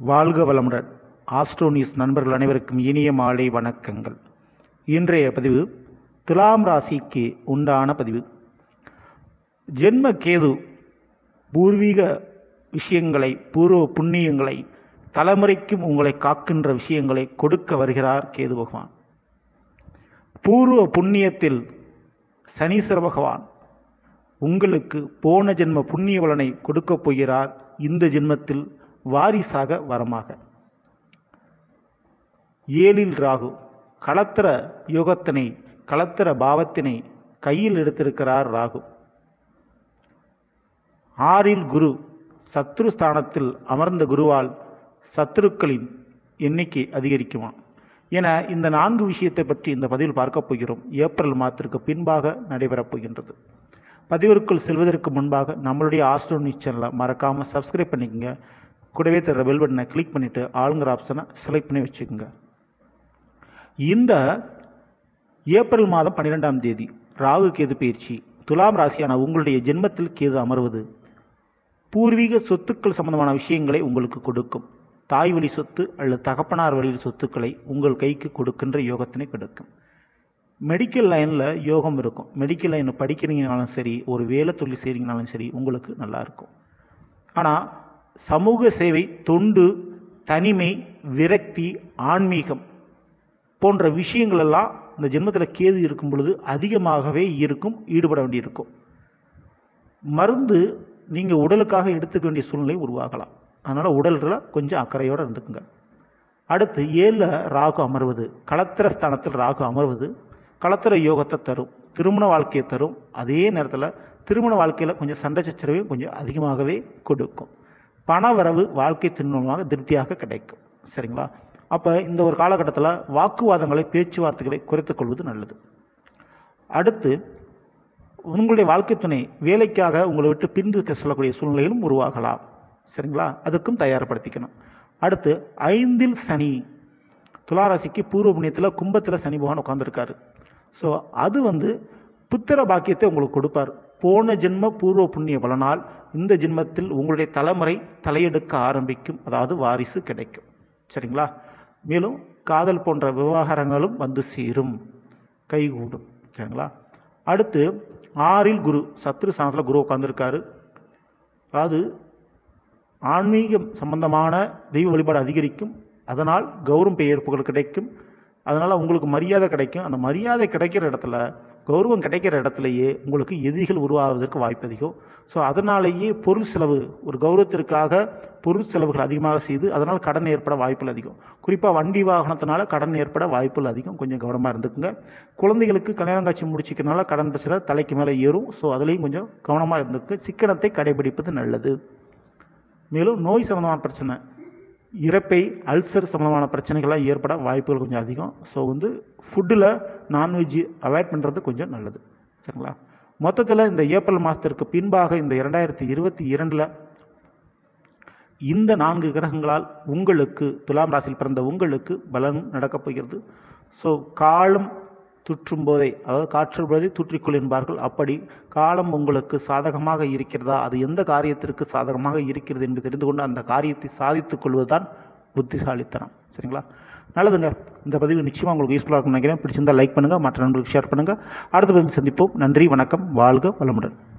வாழ்க வளமுடன் astro news நண்பர்கள் அனைவருக்கும் இனிய மாலை வணக்கங்கள் இன்றைய பதிவு துலாம் ராசிக்கு உண்டான பதிவு ஜென்ம கேது பூர்வீக விஷயங்களை பூர்வ புண்ணியங்களை தலைமுறைக்கும் உங்களை காக்கின்ற விஷயங்களை கொடுக்க வருகிறார் கேது பகவான் பூர்வ புண்ணியத்தில் சனீஸ்வர பகவான் உங்களுக்கு போன ஜென்ம புண்ணிய பலனை கொடுக்கப் போகிறார் இந்த ஜென்மத்தில் வாரிசாக வரமாக ஏழில் ராகு களத்திர யோகத்தினை களத்திர பாவத்தினை கையில் எடுத்திருக்கிறார் ராகு ஆறில் குரு சத்ரு ஸ்தானத்தில் அமர்ந்த குருவால் சத்துருக்களின் எண்ணிக்கை அதிகரிக்குமா என இந்த நான்கு விஷயத்தை பற்றி இந்த பதிவில் பார்க்கப் போகிறோம் ஏப்ரல் மாதத்திற்கு பின்பாக நடைபெறப் போகின்றது பதிவிற்குள் செல்வதற்கு முன்பாக நம்மளுடைய ஆஸ்ட்ரோ நியூஸ் சேனலை மறக்காமல் சப்ஸ்கிரைப் பண்ணிக்கோங்க கூடவே தர பெல் பட்டனை கிளிக் பண்ணிவிட்டு ஆளுங்கிற ஆப்ஷனை செலக்ட் பண்ணி வச்சுக்கோங்க இந்த ஏப்ரல் மாதம் பன்னிரெண்டாம் தேதி ராகு கேது பயிற்சி துலாம் ராசியான உங்களுடைய ஜென்மத்தில் கேது அமர்வது பூர்வீக சொத்துக்கள் சம்பந்தமான விஷயங்களை உங்களுக்கு கொடுக்கும் தாய் வழி சொத்து அல்லது தகப்பனார் வழியில் சொத்துக்களை உங்கள் கைக்கு கொடுக்கின்ற யோகத்தினை கொடுக்கும் மெடிக்கல் லைனில் யோகம் இருக்கும் மெடிக்கல் லைனில் படிக்கிறீங்கனாலும் சரி ஒரு வேலை தொழில் செய்கிறீங்கனாலும் சரி உங்களுக்கு நல்லா இருக்கும் ஆனால் சமூக சேவை தொண்டு தனிமை விரக்தி ஆன்மீகம் போன்ற விஷயங்கள் எல்லாம் இந்த ஜென்மத்தில் கேது இருக்கும் பொழுது அதிகமாகவே இருக்கும் ஈடுபட வேண்டியிருக்கும் மருந்து நீங்கள் உடலுக்காக எடுத்துக்க வேண்டிய சூழ்நிலை உருவாகலாம் அதனால் உடலில் கொஞ்சம் அக்கறையோடு இருந்துக்குங்க அடுத்து ஏழில் ராகு அமர்வது களத்திர ஸ்தானத்தில் ராகு அமர்வது களத்திர யோகத்தை தரும் திருமண வாழ்க்கையை தரும் அதே நேரத்தில் திருமண வாழ்க்கையில் கொஞ்சம் சண்டை சச்சரவையும் கொஞ்சம் அதிகமாகவே கொடுக்கும் பண வரவு வாழ்க்கை துன்பமாக திருப்தியாக கிடைக்கும் சரிங்களா அப்போ இந்த ஒரு காலகட்டத்தில் வாக்குவாதங்களை பேச்சுவார்த்தைகளை குறைத்துக் கொள்வது நல்லது அடுத்து உங்களுடைய வாழ்க்கை துணை வேலைக்காக உங்களை விட்டு பிரிந்து சொல்லக்கூடிய சூழ்நிலையிலும் உருவாகலாம் சரிங்களா அதுக்கும் தயார்படுத்திக்கணும் அடுத்து ஐந்தில் சனி துளாராசிக்கு பூர்வ புண்ணியத்தில் கும்பத்தில் சனி பகவான் உட்காந்துருக்காரு ஸோ அது வந்து புத்திர பாக்கியத்தை உங்களுக்கு கொடுப்பார் போன ஜென்ம பூர்வ புண்ணிய பலனால் இந்த ஜென்மத்தில் உங்களுடைய தலைமுறை தலையெடுக்க ஆரம்பிக்கும் அதாவது வாரிசு கிடைக்கும் சரிங்களா மேலும் காதல் போன்ற விவகாரங்களும் வந்து சேரும் கைகூடும் சரிங்களா அடுத்து ஆறில் குரு சத்ரு ஸ்தானத்தில் குரு உட்காந்துருக்காரு அதாவது ஆன்மீகம் சம்பந்தமான தெய்வ வழிபாடு அதிகரிக்கும் அதனால் கௌரவ பெயர்ப்புகள் கிடைக்கும் அதனால் உங்களுக்கு மரியாதை கிடைக்கும் அந்த மரியாதை கிடைக்கிற இடத்துல கௌரவம் கிடைக்கிற இடத்துலையே உங்களுக்கு எதிரிகள் உருவாவதற்கு வாய்ப்பு அதிகம் ஸோ அதனாலேயே பொருள் செலவு ஒரு கௌரவத்திற்காக பொருள் செலவுகள் அதிகமாக செய்து அதனால் கடன் ஏற்பட வாய்ப்புகள் அதிகம் குறிப்பாக வண்டி வாகனத்தினால கடன் ஏற்பட வாய்ப்புகள் அதிகம் கொஞ்சம் கவனமாக இருந்துக்குங்க குழந்தைகளுக்கு கல்யாணம் காட்சி முடிச்சிக்கிறனால கடன் பிரச்சனை தலைக்கு மேலே ஏறும் ஸோ அதுலேயும் கொஞ்சம் கவனமாக இருந்துக்கு சிக்கனத்தை கடைபிடிப்பது நல்லது மேலும் நோய் சம்பந்தமான பிரச்சனை இறப்பை அல்சர் சம்மந்தமான பிரச்சனைகள்லாம் ஏற்பட வாய்ப்புகள் கொஞ்சம் அதிகம் ஸோ வந்து ஃபுட்டில் நான்வெஜ் அவாய்ட் பண்ணுறது கொஞ்சம் நல்லது சரிங்களா மொத்தத்தில் இந்த ஏப்ரல் மாதத்திற்கு பின்பாக இந்த இரண்டாயிரத்தி இருபத்தி இரண்டில் இந்த நான்கு கிரகங்களால் உங்களுக்கு துலாம் ராசியில் பிறந்த உங்களுக்கு பலன் நடக்கப் போகிறது ஸோ காலம் துற்றும் போதே அதாவது காற்று போதே தூற்றிக்கொள் என்பார்கள் அப்படி காலம் உங்களுக்கு சாதகமாக இருக்கிறதா அது எந்த காரியத்திற்கு சாதகமாக இருக்கிறது என்று தெரிந்து கொண்டு அந்த காரியத்தை சாதித்துக் கொள்வதுதான் புத்திசாலித்தனம் சரிங்களா நல்லதுங்க இந்த பதிவு நிச்சயமாக உங்களுக்கு யூஸ்ஃபுல்லாக இருக்கும்னு நினைக்கிறேன் பிடிச்சிருந்தால் லைக் பண்ணுங்கள் மற்ற நண்பர்களுக்கு ஷேர் பண்ணுங்கள் அடுத்த பதிவு சந்திப்போம் நன்றி வணக்கம் வாழ்க வளமுடன்